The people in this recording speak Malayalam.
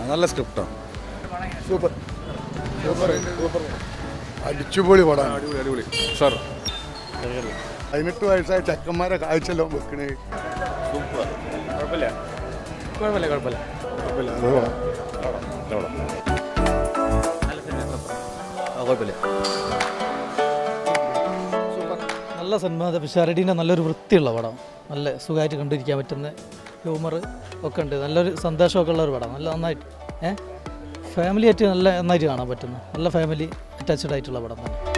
നല്ല സ്ക്രിപ്റ്റാണ് സൂപ്പർ സൂപ്പർ സൂപ്പർ അടിച്ചുപൊളി പടമാണ് അടിപൊളി അടിപൊളി സാർ പതിനെട്ട് വയസ്സായ ചെക്കന്മാരെ കാഴ്ചല്ലോ വെക്കണേ കുഴപ്പമില്ല കുഴപ്പമില്ല കുഴപ്പമില്ല നല്ല സിനിമ പിഷാരടീൻ്റെ നല്ലൊരു വൃത്തിയുള്ള പടം നല്ല സുഖമായിട്ട് കണ്ടിരിക്കാൻ പറ്റുന്ന ഹ്യൂമർ ഒക്കെ ഉണ്ട് നല്ലൊരു സന്തോഷമൊക്കെ ഉള്ള ഒരു പടം നല്ല നന്നായിട്ട് ഏ ഫാമിലി ആയിട്ട് നല്ല നന്നായിട്ട് കാണാൻ പറ്റുന്നു നല്ല ഫാമിലി അറ്റാച്ച്ഡ് ആയിട്ടുള്ള പടം തന്നെ